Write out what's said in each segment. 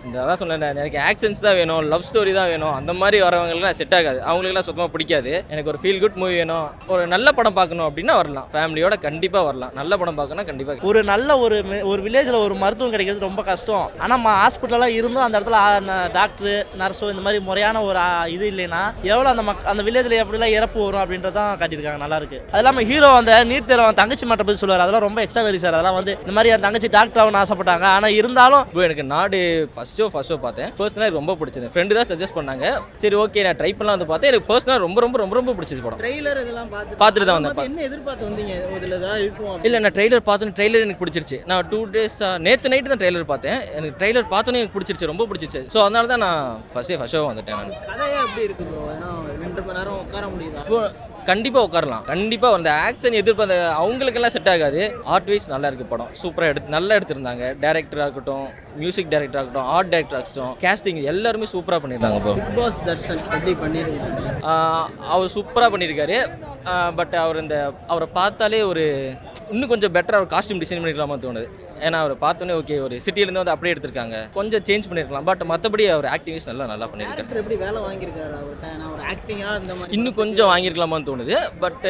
இந்த அதான் சொன்னேன் எனக்கு ஆக்ஷன்ஸ் தான் வேணும் லவ் ஸ்டோரி தான் வேணும் அந்த மாதிரி வரவங்களுக்குலாம் செட் ஆகாது அவங்களுக்குலாம் சுத்தமாக பிடிக்காது எனக்கு ஒரு ஃபீல் குட் மூவி வேணும் ஒரு நல்ல படம் பார்க்கணும் அப்படின்னா வரலாம் ஃபேமிலியோட கண்டிப்பாக வரலாம் நல்ல படம் பார்க்கணும் கண்டிப்பாக ஒரு நல்ல ஒரு மெ- ஒரு வில்லேஜில் ஒரு மருத்துவம் கிடைக்கிறது ரொம்ப கஷ்டம் ஆனால் ஹாஸ்பிட்டலாக இருந்தும் அந்த இடத்துல டாக்டரு நர்ஸோ இந்த மாதிரி முறையான ஒரு ஆ, இது இல்லைன்னா எவ்வளோ அந்த மக் அந்த வில்லேஜில் எப்படிலாம் இறப்பு வரும் அப்படின்றதான் காட்டியிருக்காங்க நல்லா இருக்கு அது இல்லாமல் ஹீரோ அந்த நீட் தேர்வு அவன் தங்கச்சி மட்டும் பற்றி சொல்லுவார் அதெல்லாம் ரொம்ப எக்ஸ்ட்ரா வெரி சார் அதெல்லாம் வந்து இந்த மாதிரி என் தங்கச்சி டாக்டர் ஆகணும்னு ஆசைப்பட்டாங்க ஆனால் இருந்தாலும் இப்போ எனக்கு நாடு ஃபர்ஸ்ட் ஷோ ஃபர்ஸ்ட் ஷோ பார்த்தேன் பர்சனலாக ரொம்ப பிடிச்சது ஃப்ரெண்டு தான் சஜஸ்ட் பண்ணாங்க சரி ஓகே நான் ட்ரை பண்ணலாம் வந்து பார்த்தேன் எனக்கு பர்சனலாக ரொம்ப ரொம்ப ரொம்ப ரொம்ப பிடிச்சது படம் ட்ரெய்லர் இதெல்லாம் பார்த்து பார்த்துட்டு தான் வந்தேன். என்ன எதிர்பார்த்து வந்தீங்க இதில் ஏதாவது இருக்கும் இல்லை நான் ட்ரெய்லர் பார்த்தோன்னே ட்ரெய்லர் எனக்கு பிடிச்சிருச்சு நான் டூ டேஸ் நேற்று நைட்டு தான் ட்ரெய்லர் பார்த்தேன் எனக்கு ட்ரெய்லர் பார்த்தோன்னே எனக்கு பிடிச்சிருச்சு ரொம்ப பிடிச்சிருச்சு ஸோ அதனால தான் நான் ஃபர்ஸ்டே ஃபர்ஸ்ட் ஷோ வந்துட்டேன் நான் கதையா எப்படி இருக்கு ப்ரோ ஏன்னா ரெண்டு மணி நேரம் உட்கார முடியுதா இப்போ கண்டிப்பாக உட்காரலாம் கண்டிப்பாக அந்த ஆக்ஷன் எதிர்பார்த்த அவங்களுக்கெல்லாம் செட் ஆகாது ஆர்ட் வைஸ் நல்லா இருக்கு படம் சூப்பராக எடுத்து நல்லா எடுத்திருந்தாங்க டேரக்டராக இருக்கட்டும் மியூசிக் டேரக்டராக இருக்கட்டும் ஆர்ட் டேரக்டராக இருக்கட்டும் கேஸ்டிங் எல்லாருமே சூப்பராக பண்ணியிருந்தாங்க இப்போ பிக் பாஸ் தர்ஷன் எப்படி பண்ணிருக்கீங்க ஆஹ் அவர் சூப்பராக பண்ணியிருக்காரு பட் அவர் இந்த அவரை பார்த்தாலே ஒரு இன்னும் கொஞ்சம் பெட்டராக ஒரு காஸ்டியூம் டிசைன் பண்ணிக்கலாமா தோணுது ஏன்னா அவரை பார்த்தோன்னே ஓகே ஒரு சிட்டிலேருந்து வந்து அப்படியே எடுத்திருக்காங்க கொஞ்சம் சேஞ்ச் பண்ணியிருக்கலாம் பட் மற்றபடி அவர் ஆக்டிவிஸ் நல்லா நல்லா பண்ணியிருக்காரு டேரக்டர் எப்படி வேலை வாங்கியிருக்காரு அவர்கிட்ட ஏன்னா ஒரு ஆக்டிங்கா இந்த மாதிரி இன்னும் கொஞ்சம் வாங்கியிருக்கலாமான்னு தோணுது பட்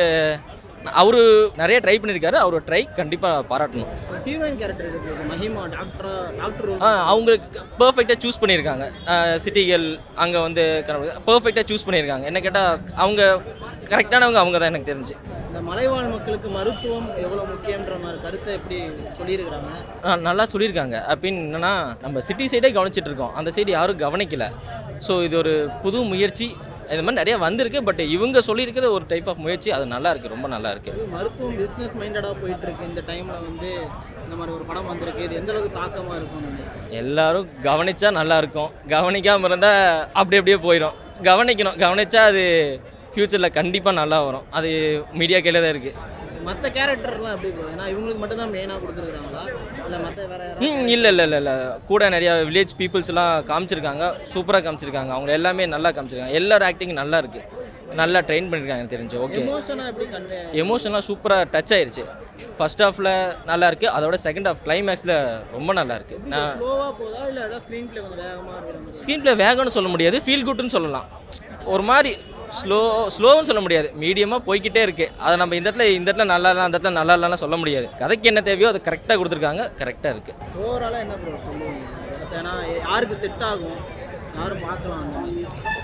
அவரு நிறைய ட்ரை பண்ணியிருக்காரு அவர் ட்ரை கண்டிப்பாக பாராட்டணும் ஹீரோயின் கேரக்டர் இருக்கு மஹிமா டாக்டரா டாக்டர் ஆ, அவங்களுக்கு பர்ஃபெக்டாக சூஸ் பண்ணியிருக்காங்க சிட்டிகள் அங்கே வந்து பர்ஃபெக்டாக சூஸ் பண்ணியிருக்காங்க என்ன கேட்டால் அவங்க கரெக்டானவங்க அவங்க தான் எனக்கு தெரிஞ்சு இந்த மலைவாழ் மக்களுக்கு மருத்துவம் எவ்வளவு முக்கியன்ற மாதிரி கருத்தை எப்படி சொல்லியிருக்கிறாங்க ஆ, நல்லா சொல்லியிருக்காங்க அப்படின்னு என்னன்னா நம்ம சிட்டி சைடே கவனிச்சிட்டு இருக்கோம் அந்த சைடு யாரும் கவனிக்கல ஸோ இது ஒரு புது முயற்சி இது மாதிரி நிறைய வந்திருக்கு பட் இவங்க சொல்லியிருக்கிற ஒரு டைப் ஆஃப் முயற்சி அது நல்லா இருக்கு ரொம்ப நல்லா இருக்கு இது மருத்துவம் பிஸ்னஸ் மைண்டடாக போயிட்டு இருக்கு இந்த டைம்ல வந்து இந்த மாதிரி ஒரு படம் வந்திருக்கு இது எந்த அளவுக்கு தாக்கமா இருக்கும் நினைக்கிறேன் எல்லாரும் கவனிச்சா நல்லா இருக்கும் கவனிக்காம இருந்தா அப்படி அப்படியே போயிடும் கவனிக்கணும் கவனிச்சா அது ஃப்யூச்சரில் கண்டிப்பாக நல்லா வரும் அது மீடியா கையில் தான் இருக்குது மற்ற கேரக்டர்லாம் எப்படி bro? ஏன்னா இவங்களுக்கு மட்டும் தான் மெயினாக கொடுத்துருக்காங்களா இல்லை மற்ற வேற யாராவது ம் இல்லை இல்லை இல்லை இல்லை கூட நிறையா வில்லேஜ் பீப்புள்ஸ்லாம் காமிச்சிருக்காங்க சூப்பராக காமிச்சிருக்காங்க அவங்க எல்லாமே நல்லா காமிச்சிருக்காங்க எல்லாரும் ஆக்டிங் நல்லா இருக்குது நல்லா ட்ரெயின் பண்ணியிருக்காங்க எனக்கு தெரிஞ்சு ஓகே எமோஷனாக எப்படி கன்வே எமோஷனலாக சூப்பராக டச் ஆயிருச்சு ஃபர்ஸ்ட் ஹாஃபில் நல்லா இருக்குது அதோட செகண்ட் ஹாஃப் கிளைமேக்ஸில் ரொம்ப நல்லா இருக்குது நான் ஸ்லோவாக போதா இல்லை ஏதாவது ஸ்க்ரீன் ப்ளே கொஞ்சம் வேகமாக இருக்கிற மாதிரி ஸ்க்ரீன் ப்ளே வேகம்னு சொல்ல முடியாது ஃபீல் குட்னு சொல்லலாம் ஒரு மாதிரி ஸ்லோ ஸ்லோவும் சொல்ல முடியாது மீடியமாக போய்க்கிட்டே இருக்கு அதை நம்ம இந்த இடத்துல இந்த இடத்துல நல்லா இல்லை அந்த இடத்துல நல்லா இல்லைன்னு சொல்ல முடியாது கதைக்கு என்ன தேவையோ அதை கரெக்டாக கொடுத்துருக்காங்க கரெக்டாக இருக்குது ஓவராலாக என்ன ப்ரோ சொல்லுவீங்க இந்த படத்தை? ஏன்னா யாருக்கு செட் ஆகும் யாரும் பார்க்கலாம் அந்த மாதிரி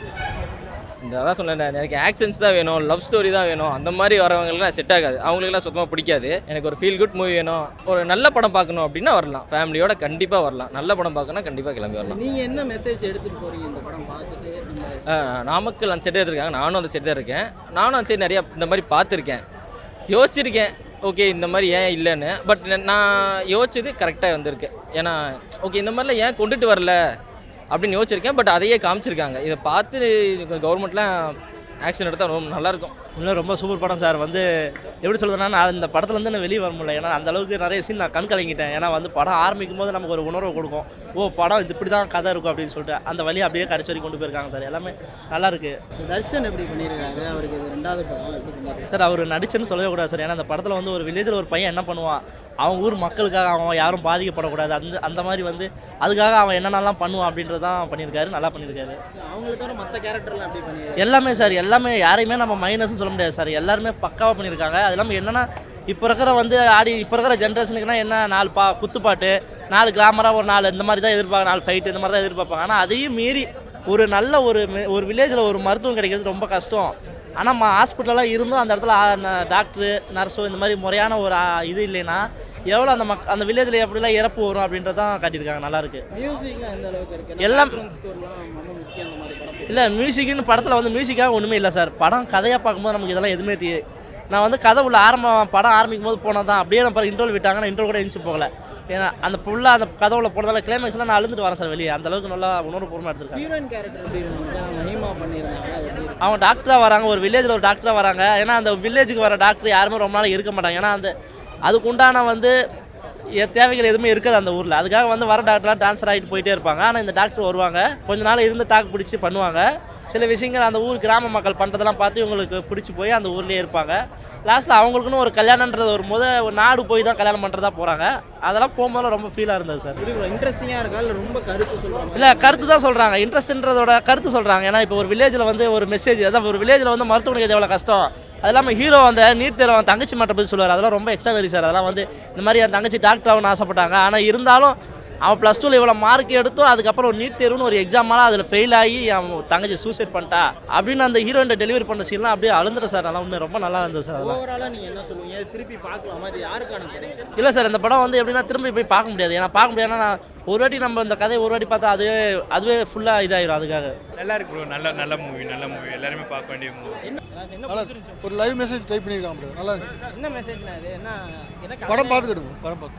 இந்த அதான் சொன்னேன் எனக்கு ஆக்ஷன்ஸ் தான் வேணும் லவ் ஸ்டோரி தான் வேணும் அந்த மாதிரி வரவங்களுக்குலாம் செட் ஆகாது அவங்களுக்குலாம் சுத்தமாக பிடிக்காது எனக்கு ஒரு ஃபீல் குட் மூவி வேணும் ஒரு நல்ல படம் பார்க்கணும் அப்படின்னா வரலாம் ஃபேமிலியோட கண்டிப்பாக வரலாம் நல்ல படம் பார்க்கணும் கண்டிப்பாக கிளம்பி வரலாம் நீங்கள் என்ன மெசேஜ் எடுத்துகிட்டு போகிறீங்க இந்த படம் பார்த்துட்டு நம்ம ஆஹ் நாமக்கல் அந்த செட்டு இருக்காங்க நானும் அந்த செட்டு தான் இருக்கேன் நானும் அந்த சைடு நிறையா இந்த மாதிரி பார்த்துருக்கேன் யோசிச்சிருக்கேன் ஓகே இந்த மாதிரி ஏன் இல்லைன்னு பட் நான் யோசிச்சது கரெக்டாக வந்திருக்கு ஏன்னா ஓகே இந்த மாதிரிலாம் ஏன் கொண்டுட்டு வரல அப்படின்னு யோசிச்சிருக்கேன் பட் அதையே காமிச்சிருக்காங்க இதை பார்த்து கவர்மெண்ட்லாம் ஆக்ஷன் எடுத்தால் ரொம்ப நல்லாயிருக்கும் இன்னும் ரொம்ப சூப்பர் படம் சார் வந்து எப்படி சொல்றதுன்னா நான் இந்த படத்துலேருந்து நான் வெளியே வர முடியல ஏன்னா அந்த அளவுக்கு நிறைய சீன் நான் கண் கலங்கிட்டேன் ஏன்னா வந்து படம் ஆரம்பிக்கும் போது நமக்கு ஒரு உணர்வு கொடுக்கும் ஓ படம் இது இப்படி தான் கதை இருக்கும் அப்படின்னு சொல்லிட்டு அந்த வழி அப்படியே கடைசி வரைக்கும் கொண்டு போயிருக்காங்க சார் எல்லாமே நல்லா இருக்கு தர்ஷன் எப்படி பண்ணியிருக்காரு அவருக்கு இது ரெண்டாவது படம் எப்படி பண்ணியிருக்காரு சார் அவர் நடிச்சுன்னு சொல்லவே கூடாது சார் ஏன்னா அந்த படத்தில் வந்து ஒரு வில்லேஜில் ஒரு பையன் என்ன பண்ணுவான் அவன் ஊர் மக்களுக்காக அவன் யாரும் பாதிக்கப்படக்கூடாது அந்த அந்த மாதிரி வந்து அதுக்காக அவன் என்னென்னலாம் பண்ணுவான் அப்படின்றதான் பண்ணியிருக்காரு நல்லா பண்ணியிருக்காரு அவங்களை தவிர மற்ற கேரக்டர்லாம் எப்படி பண்ணியிருக்காரு எல்லாமே சார் எல்லாமே யாரையுமே நம்ம மைனஸ்னு சொல்ல முடியாது சார் எல்லாருமே பக்காவாக பண்ணியிருக்காங்க அது இல்லாமல் என்னன்னா இப்போ இருக்கிற வந்து ஆடி இப்போ இருக்கிற ஜென்ரேஷனுக்குனா என்ன நாலு பா குத்துப்பாட்டு நாலு கிளாமராக ஒரு நாலு இந்த மாதிரி தான் எதிர்பார்க்க நாலு ஃபைட்டு இந்த மாதிரி தான் எதிர்பார்ப்பாங்க ஆனால் அதையும் மீறி ஒரு நல்ல ஒரு மெ- ஒரு வில்லேஜில் ஒரு மருத்துவம் கிடைக்கிறது ரொம்ப கஷ்டம் ஆனால் நம்ம ஹாஸ்பிட்டலாக இருந்தும் அந்த இடத்துல டாக்டரு நர்ஸோ இந்த மாதிரி முறையான ஒரு ஆ, இது இல்லைன்னா எவ்வளோ அந்த மக் அந்த வில்லேஜில் எப்படிலாம் இறப்பு வரும் அப்படின்றதான் காட்டியிருக்காங்க நல்லா இருக்கு மியூசிக்லாம் எந்த அளவுக்கு இருக்கு எல்லாம் ஸ்கோர்லாம் ரொம்ப முக்கியம் அந்த மாதிரி படம் இல்லை மியூசிக்னு படத்தில் வந்து மியூசிக்காக ஒன்றுமே இல்லை சார் படம் கதையாக பார்க்கும்போது நமக்கு இதெல்லாம் எதுவுமே தெரிய நான் வந்து கதை உள்ள ஆரம்பம் படம் ஆரம்பிக்கும் போது போனது தான் அப்படியே நம்ம இன்ட்ரோல் விட்டாங்க நான் இன்ட்ரோல் கூட எழுந்து போகல ஏன்னா அந்த ஃபுல்லாக அந்த கதை உள்ள போனதால கிளைமேக்ஸ்லாம் நான் அழுந்துட்டு வரேன் சார் வெளியே அந்த அளவுக்கு நல்லா உணர்வுபூர்வமாக எடுத்திருக்காங்க ஹீரோயின் கேரக்டர் எப்படி இருந்துச்சு மஹிமா பண்ணியிருந்தாங்க அது எப்படி இருக்கு? அவங்க டாக்டராக வராங்க ஒரு வில்லேஜில் ஒரு டாக்டராக வராங்க ஏன்னா அந்த வில்லேஜுக்கு வர டாக்டர் யாருமே ரொம்ப நாள் இருக்க மாட்டாங்க ஏன்னா அந்த அதுக்கு உண்டான வந்து எ- தேவைகள் எதுவுமே இருக்காது அந்த ஊரில் அதுக்காக வந்து வர டாக்டர்லாம் டான்ஸர் ஆகிட்டு போயிட்டே இருப்பாங்க ஆனால் இந்த டாக்டர் வருவாங்க கொஞ்ச நாள் இருந்து தாக்கு பிடிச்சி பண்ணுவாங்க சில விஷயங்கள் அந்த ஊர் கிராம மக்கள் பண்ணுறதெல்லாம் பார்த்து இவங்களுக்கு பிடிச்சி போய் அந்த ஊர்லேயே இருப்பாங்க லாஸ்ட்டில் அவங்களுக்குன்னு ஒரு கல்யாணன்றது ஒரு முத ஒரு நாடு போய் தான் கல்யாணம் பண்ணுறதா போகிறாங்க அதெல்லாம் போகும்போது ரொம்ப ஃபீலாக இருந்தது சார் எப்படி இன்ட்ரெஸ்டிங்காக இருக்கா இல்லை ரொம்ப கருத்து சொல்கிறாங்க இல்லை கருத்து தான் சொல்கிறாங்க இன்ட்ரெஸ்ட்ன்றதோட கருத்து சொல்கிறாங்க ஏன்னா இப்போ ஒரு வில்லேஜில் வந்து ஒரு மெசேஜ் அதான் ஒரு வில்லேஜில் வந்து மருத்துவமனைக்கு எவ்வளோ கஷ்டம் அது இல்லாமல் ஹீரோ அந்த நீட் தேர்வு அவன் தங்கச்சி மாட்ட பற்றி சொல்லுவார் அதெல்லாம் ரொம்ப எக்ஸ்ட்ரா வெரி சார் அதெல்லாம் வந்து இந்த மாதிரி என் தங்கச்சி டாக்டர் ஆகணும்னு ஆசைப்பட்டாங்க ஆனால் இருந்தாலும் அவன் ப்ளஸ் டூவில் இவ்வளோ மார்க் எடுத்தும் அதுக்கப்புறம் ஒரு நீட் தேர்வுன்னு ஒரு எக்ஸாமால அதில் ஃபெயில் ஆகி அவன் தங்கச்சி சூசைட் பண்ணிட்டா அப்படின்னு அந்த ஹீரோயின் டெலிவரி பண்ண சீன்லாம் அப்படியே அழுந்துற சார் நல்லா உண்மை ரொம்ப நல்லா இருந்தது சார் அதெல்லாம் ஓவராலாக நீங்கள் என்ன சொல்லுவீங்க இது திருப்பி பார்க்கலாமா இது யாருக்கான படம் இல்லை சார் இந்த படம் வந்து எப்படின்னா திரும்பி போய் பார்க்க முடியாது ஏன்னா பார்க்க முடியாதுன்னா நான் ஒரு வாட்டி நம்ம இந்த கதையை ஒரு வாட்டி பார்த்தா அதுவே அதுவே ஃபுல்லாக இதாயிரும் அதுக்காக நல்லா இருக்கு ப்ரோ நல்ல நல்ல மூவி நல்ல மூவி எல்லாருமே பார்க்க வேண்டிய மூவி என்ன என்ன நல்லா பிடிச்சிருந்துச்சு? இருக்கு. ஒரு லைவ் மெசேஜ் டைப் பண்ணியிருக்கான் bro. நல்லா இருந்துச்சு என்ன மெசேஜ்னா இது என்ன என்ன படம் பார்த்துக்கிடுங்க படம் பார்த்து